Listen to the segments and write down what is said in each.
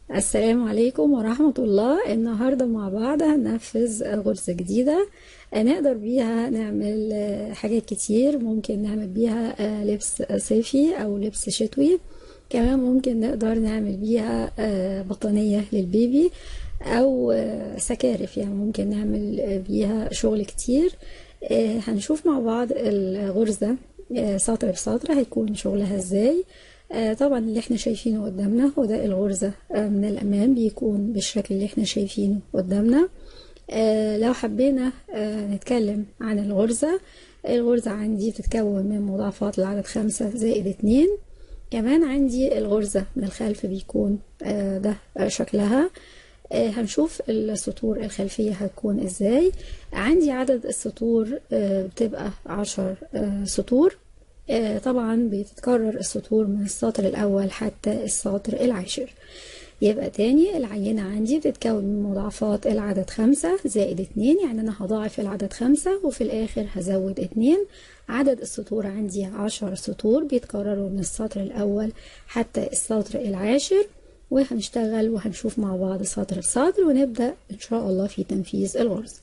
السلام عليكم ورحمة الله النهاردة مع بعض هننفذ غرزة جديدة نقدر بيها نعمل حاجات كتير ممكن نعمل بيها لبس صيفي أو لبس شتوي كمان ممكن نقدر نعمل بيها بطانية للبيبي أو سكارف يعني ممكن نعمل بيها شغل كتير هنشوف مع بعض الغرزة سطر بسطر هيكون شغلها ازاي آه طبعا اللي احنا شايفينه قدامنا هو ده الغرزة آه من الأمام بيكون بالشكل اللي احنا شايفينه قدامنا آه لو حبينا نتكلم عن الغرزة الغرزة عندي بتتكون من مضاعفات العدد خمسة زائد اتنين كمان عندي الغرزة من الخلف بيكون ده شكلها هنشوف السطور الخلفية هتكون ازاي عندي عدد السطور بتبقى عشر سطور طبعا بتتكرر السطور من السطر الأول حتى السطر العاشر يبقى تاني العينة عندي بتتكون من مضاعفات العدد خمسة زائد اتنين يعني أنا هضاعف العدد خمسة وفي الآخر هزود اتنين عدد السطور عندي عشر سطور بيتكرروا من السطر الأول حتى السطر العاشر وهنشتغل وهنشوف مع بعض سطر بسطر ونبدأ إن شاء الله في تنفيذ الغرز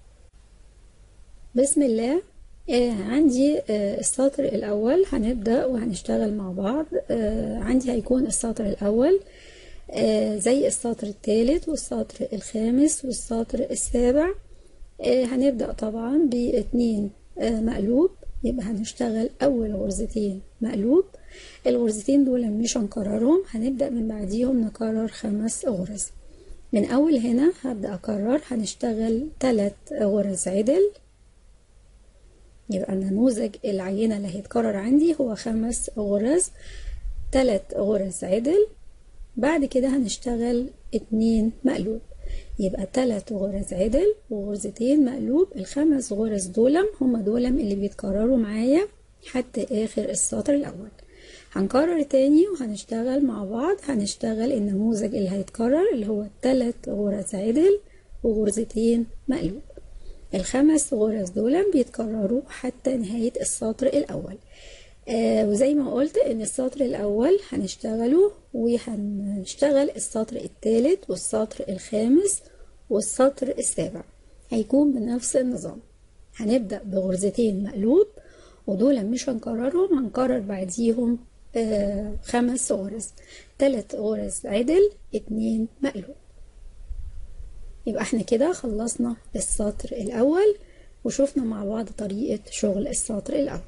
بسم الله آه عندي آه السطر الأول هنبدأ وهنشتغل مع بعض آه عندي هيكون السطر الأول آه زي السطر الثالث والسطر الخامس والسطر السابع آه هنبدأ طبعا باتنين آه مقلوب يبقى هنشتغل أول غرزتين مقلوب الغرزتين دول مش هنكررهم هنبدأ من بعديهم نكرر خمس غرز من أول هنا هبدأ أكرر هنشتغل تلات غرز عدل يبقى النموذج العينة اللي هيتكرر عندي هو خمس غرز تلات غرز عدل بعد كده هنشتغل اتنين مقلوب يبقى تلات غرز عدل وغرزتين مقلوب الخمس غرز دولم هما دولم اللي بيتكرروا معايا حتى آخر السطر الأول هنكرر تاني وهنشتغل مع بعض هنشتغل النموذج اللي هيتكرر اللي هو تلات غرز عدل وغرزتين مقلوب الخمس غرز دول بيتكرروا حتى نهاية السطر الأول آه وزي ما قلت ان السطر الأول هنشتغله وهنشتغل السطر الثالث والسطر الخامس والسطر السابع هيكون بنفس النظام هنبدأ بغرزتين مقلوب ودول مش هنكررهم هنكرر بعديهم آه خمس غرز تلات غرز عدل اتنين مقلوب يبقى احنا كده خلصنا السطر الأول وشوفنا مع بعض طريقة شغل السطر الأول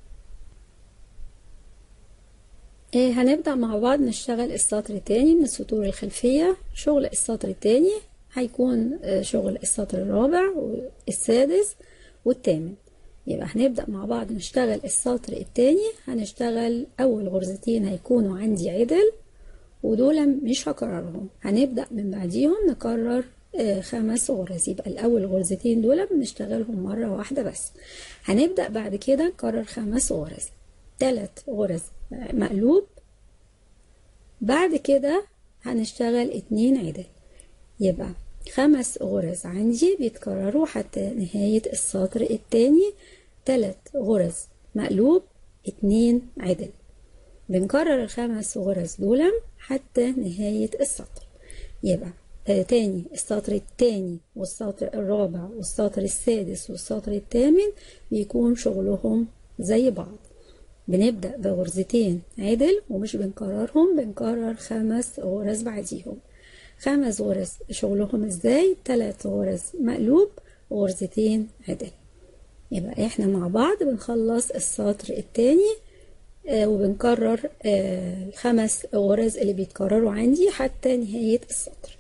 اه هنبدأ مع بعض نشتغل السطر التاني من السطور الخلفية شغل السطر التاني هيكون اه شغل السطر الرابع والسادس والثامن يبقى هنبدأ مع بعض نشتغل السطر التاني هنشتغل أول غرزتين هيكونوا عندي عدل ودول مش هكررهم هنبدأ من بعديهم نكرر آه خمس غرز يبقى الأول غرزتين دول بنشتغلهم مرة واحدة بس هنبدأ بعد كده نكرر خمس غرز تلات غرز مقلوب بعد كده هنشتغل اتنين عدل يبقى خمس غرز عندي بيتكرروا حتى نهاية السطر التاني تلات غرز مقلوب اتنين عدل بنكرر الخمس غرز دول حتى نهاية السطر يبقى آه تاني السطر التاني والسطر الرابع والسطر السادس والسطر الثامن بيكون شغلهم زي بعض بنبدأ بغرزتين عدل ومش بنكررهم بنكرر خمس غرز بعديهم خمس غرز شغلهم ازاي تلات غرز مقلوب وغرزتين عدل يبقى احنا مع بعض بنخلص السطر التاني آه وبنكرر آه الخمس غرز اللي بيتكرروا عندي حتى نهاية السطر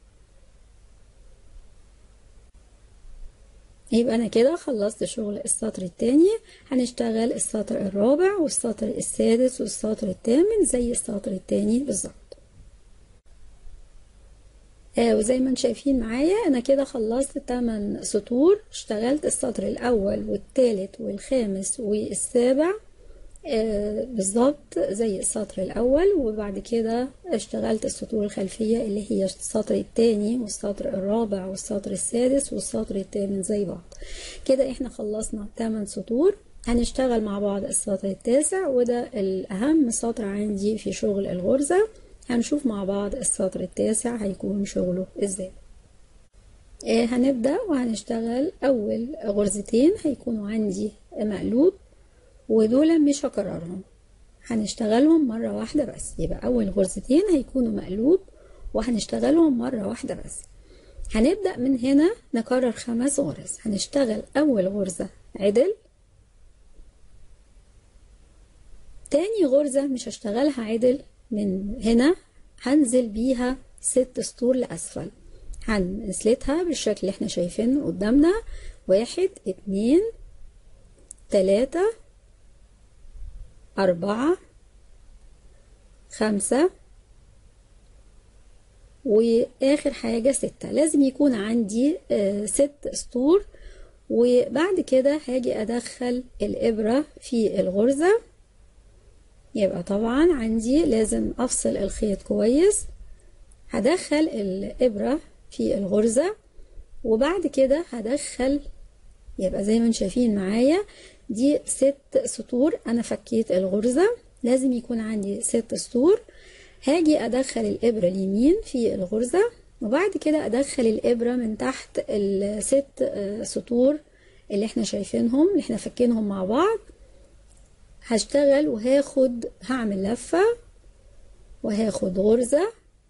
يبقى انا كده خلصت شغل السطر التاني هنشتغل السطر الرابع والسطر السادس والسطر الثامن زي السطر التاني بالظبط آه وزي ما انتم شايفين معايا انا كده خلصت 8 سطور اشتغلت السطر الاول والثالث والخامس والسابع آه بالظبط زي السطر الاول وبعد كده اشتغلت السطور الخلفيه اللي هي السطر الثاني والسطر الرابع والسطر السادس والسطر الثامن زي بعض كده احنا خلصنا 8 سطور هنشتغل مع بعض السطر التاسع وده الاهم سطر عندي في شغل الغرزه هنشوف مع بعض السطر التاسع هيكون شغله ازاي آه هنبدأ وهنشتغل أول غرزتين هيكونوا عندي مقلوب ودول مش هكررهم هنشتغلهم مرة واحدة بس يبقى أول غرزتين هيكونوا مقلوب وهنشتغلهم مرة واحدة بس هنبدأ من هنا نكرر خمس غرز هنشتغل أول غرزة عدل تاني غرزة مش هشتغلها عدل من هنا هنزل بيها ست سطور لأسفل هنسلتها بالشكل اللي احنا شايفينه قدامنا واحد اتنين تلاتة أربعة خمسة وآخر حاجة ستة لازم يكون عندي آه ست سطور وبعد كده هاجي أدخل الإبرة في الغرزة يبقى طبعا عندي لازم أفصل الخيط كويس هدخل الإبرة في الغرزة وبعد كده هدخل يبقى زي ما انتم شايفين معايا دي ست سطور انا فكيت الغرزة لازم يكون عندي ست سطور هاجي ادخل الابرة اليمين في الغرزة وبعد كده ادخل الابرة من تحت الست سطور اللي احنا شايفينهم اللي احنا فكينهم مع بعض هشتغل وهاخد هعمل لفة وهاخد غرزة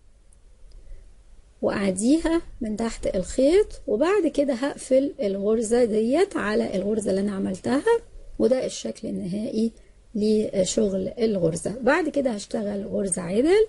وأعديها من تحت الخيط وبعد كده هقفل الغرزة ديت على الغرزة اللي أنا عملتها وده الشكل النهائي لشغل الغرزة بعد كده هشتغل غرزة عدل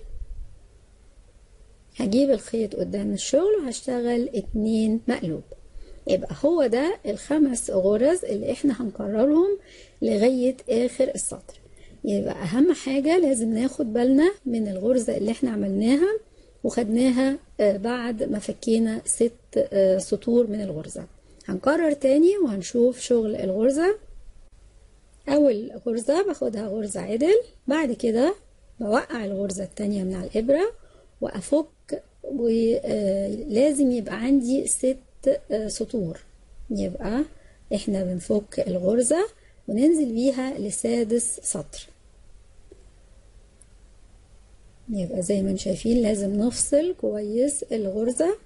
هجيب الخيط قدام الشغل وهشتغل اتنين مقلوب يبقى هو ده الخمس غرز اللي احنا هنكررهم لغاية آخر السطر يبقى أهم حاجة لازم ناخد بالنا من الغرزة اللي احنا عملناها وخدناها بعد ما فكينا ست سطور من الغرزة هنكرر تاني وهنشوف شغل الغرزة أول غرزة باخدها غرزة عدل بعد كده بوقع الغرزة التانية من على الإبرة وأفك ولازم يبقى عندي ست سطور يبقى احنا بنفك الغرزة وننزل بيها لسادس سطر يبقى زي ما شايفين لازم نفصل كويس الغرزة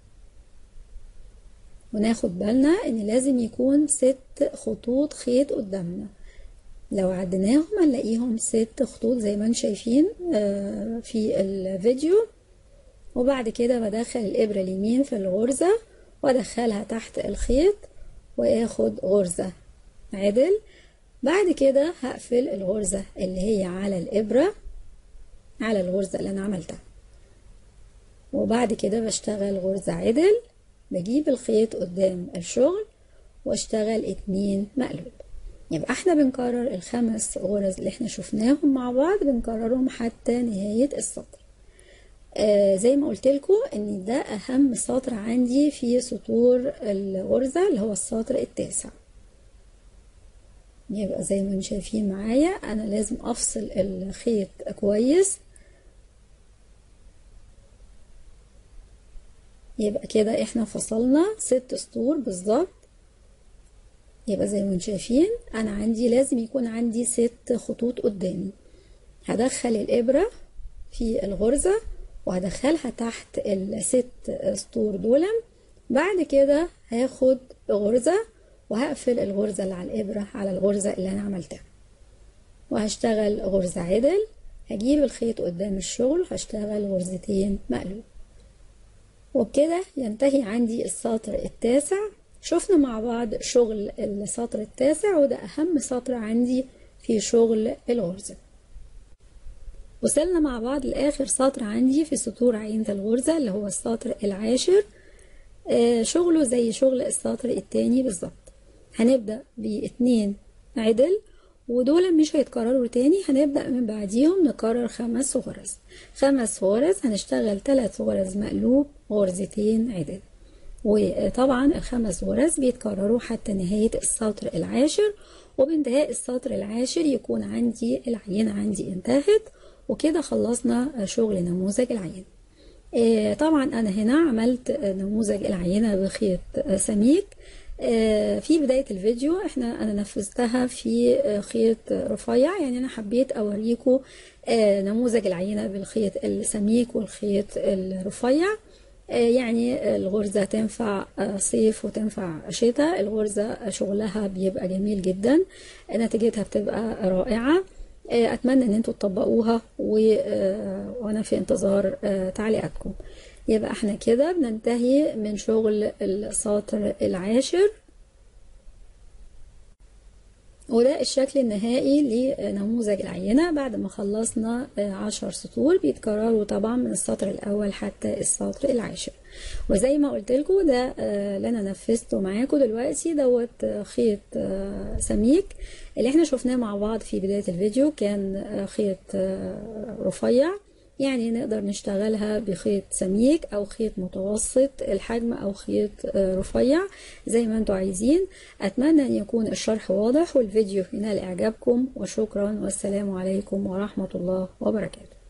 وناخد بالنا ان لازم يكون ست خطوط خيط قدامنا لو عديناهم هنلاقيهم ست خطوط زي ما انتم شايفين في الفيديو وبعد كده بدخل الابرة اليمين في الغرزة وادخلها تحت الخيط واخد غرزة عدل بعد كده هقفل الغرزة اللي هي على الابرة على الغرزة اللي انا عملتها وبعد كده بشتغل غرزة عدل بجيب الخيط قدام الشغل واشتغل اتنين مقلوب يبقى احنا بنكرر الخمس غرز اللي احنا شفناهم مع بعض بنكررهم حتى نهاية السطر آه زي ما قلت لكم ان ده اهم سطر عندي في سطور الغرزة اللي هو السطر التاسع يبقى زي ما انتم شايفين معايا انا لازم افصل الخيط كويس يبقى كده احنا فصلنا ست سطور بالظبط يبقى زي ما انتم شايفين انا عندي لازم يكون عندي ست خطوط قدامي هدخل الابرة في الغرزة وهدخلها تحت الست سطور دول بعد كده هاخد غرزة وهقفل الغرزة اللي على الإبرة على الغرزة اللي أنا عملتها وهشتغل غرزة عدل هجيب الخيط قدام الشغل هشتغل غرزتين مقلوب وبكده ينتهي عندي السطر التاسع شفنا مع بعض شغل السطر التاسع وده أهم سطر عندي في شغل الغرزة وصلنا مع بعض لآخر سطر عندي في سطور عينة الغرزة اللي هو السطر العاشر آه شغله زي شغل السطر التاني بالظبط هنبدأ باتنين عدل ودول مش هيتكرروا تاني هنبدأ من بعديهم نكرر خمس غرز خمس غرز هنشتغل ثلاث غرز مقلوب غرزتين عدل وطبعا الخمس غرز بيتكرروا حتى نهاية السطر العاشر وبانتهاء السطر العاشر يكون عندي العينة عندي انتهت وكده خلصنا شغل نموذج العينة طبعا انا هنا عملت نموذج العينة بخيط سميك في بداية الفيديو احنا انا نفذتها في خيط رفيع يعني انا حبيت اوريكم نموذج العينة بالخيط السميك والخيط الرفيع يعني الغرزة تنفع صيف وتنفع شتاء الغرزة شغلها بيبقى جميل جدا نتيجتها بتبقى رائعة اتمنى ان انتوا تطبقوها وانا في انتظار تعليقاتكم يبقى احنا كده بننتهي من شغل السطر العاشر وده الشكل النهائي لنموذج العينة بعد ما خلصنا عشر سطور بيتكرروا طبعا من السطر الأول حتى السطر العاشر وزي ما قلت لكم ده اللي أنا نفذته معاكم دلوقتي دوت خيط سميك اللي احنا شفناه مع بعض في بداية الفيديو كان خيط رفيع يعني نقدر نشتغلها بخيط سميك او خيط متوسط الحجم او خيط رفيع زي ما انتوا عايزين اتمنى ان يكون الشرح واضح والفيديو ينال اعجابكم وشكرا والسلام عليكم ورحمة الله وبركاته